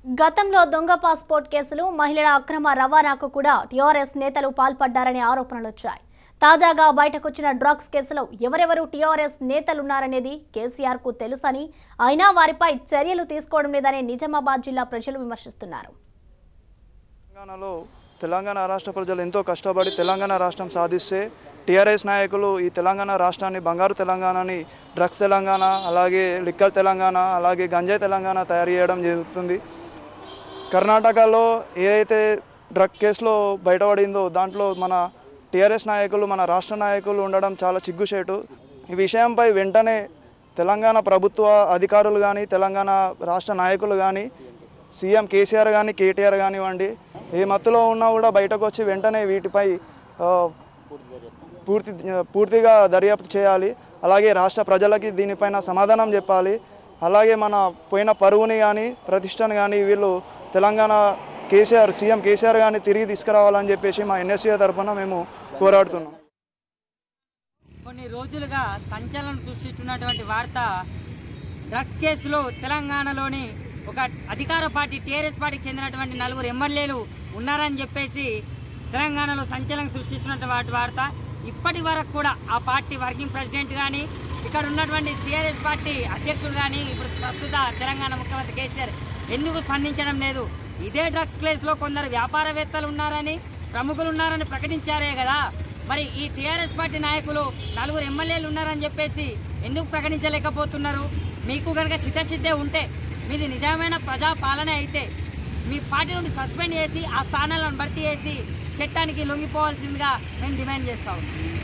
గతంలో దొంగ పాస్పోర్ట్ కేసులు మహిళల అక్రమ రవాణాకు కూడా టీఆర్ఎస్ నేతలు పాల్పడ్డారనే ఆరోపణలు వచ్చాయి తాజాగా బయటకొచ్చిన డ్రగ్స్ కేసులో ఎవరెవరు టీఆర్ఎస్ నేతలున్నారనేది కేసీఆర్ కు తెలుసని అయినా వారిపై చర్యలు తీసుకోవడం లేదని నిజామాబాద్ జిల్లా ప్రజలు విమర్శిస్తున్నారు తెలంగాణలో తెలంగాణ రాష్ట్ర ప్రజలు ఎంతో కష్టపడి తెలంగాణ రాష్ట్రం సాధిస్తే టీఆర్ఎస్ నాయకులు ఈ తెలంగాణ రాష్ట్రాన్ని బంగారు తెలంగాణని డ్రగ్స్ తెలంగాణ అలాగే లిక్కర్ తెలంగాణ అలాగే గంజాయి తెలంగాణ తయారు చేయడం జరుగుతుంది కర్ణాటకలో ఏదైతే డ్రగ్ కేసులో బయటపడిందో దాంట్లో మన టీఆర్ఎస్ నాయకులు మన రాష్ట్ర నాయకులు ఉండడం చాలా సిగ్గుచేటు ఈ విషయంపై వెంటనే తెలంగాణ ప్రభుత్వ అధికారులు కానీ తెలంగాణ రాష్ట్ర నాయకులు కానీ సీఎం కేసీఆర్ కానీ కేటీఆర్ కానివ్వండి ఏ మత్తులో ఉన్నా కూడా బయటకు వచ్చి వెంటనే వీటిపై ఆ, పూర్తి పూర్తిగా దర్యాప్తు చేయాలి అలాగే రాష్ట్ర ప్రజలకి దీనిపైన సమాధానం చెప్పాలి అలాగే మన పోయిన పరువుని కానీ ప్రతిష్టని కానీ వీళ్ళు తెలంగాణ కేసీఆర్ సీఎం కేసీఆర్ కానీ తిరిగి తీసుకురావాలని చెప్పేసి మా ఎన్ఎస్సీ తరఫున మేము పోరాడుతున్నాం కొన్ని రోజులుగా సంచలనం సృష్టిస్తున్నటువంటి వార్త డ్రగ్స్ కేసులో తెలంగాణలోని ఒక అధికార పార్టీ టీఆర్ఎస్ పార్టీకి చెందినటువంటి నలుగురు ఎమ్మెల్యేలు ఉన్నారని చెప్పేసి తెలంగాణలో సంచలనం సృష్టిస్తున్నటువంటి వార్త ఇప్పటి వరకు కూడా ఆ పార్టీ వర్కింగ్ ప్రెసిడెంట్ కానీ ఇక్కడ ఉన్నటువంటి టీఆర్ఎస్ పార్టీ అధ్యక్షుడు కానీ ఇప్పుడు ప్రస్తుత తెలంగాణ ముఖ్యమంత్రి కేసీఆర్ ఎందుకు స్పందించడం లేదు ఇదే డ్రగ్స్ కేసులో కొందరు వ్యాపారవేత్తలు ఉన్నారని ప్రముఖులు ఉన్నారని ప్రకటించారే కదా మరి ఈ టీఆర్ఎస్ పార్టీ నాయకులు నలుగురు ఎమ్మెల్యేలు ఉన్నారని చెప్పేసి ఎందుకు ప్రకటించలేకపోతున్నారు మీకు కనుక చిత్తశుద్ధే ఉంటే మీది నిజమైన ప్రజా పాలన అయితే మీ పార్టీ నుండి సస్పెండ్ చేసి ఆ స్థానాలను భర్తీ చేసి చట్టానికి లొంగిపోవాల్సిందిగా మేము డిమాండ్ చేస్తా ఉన్నాం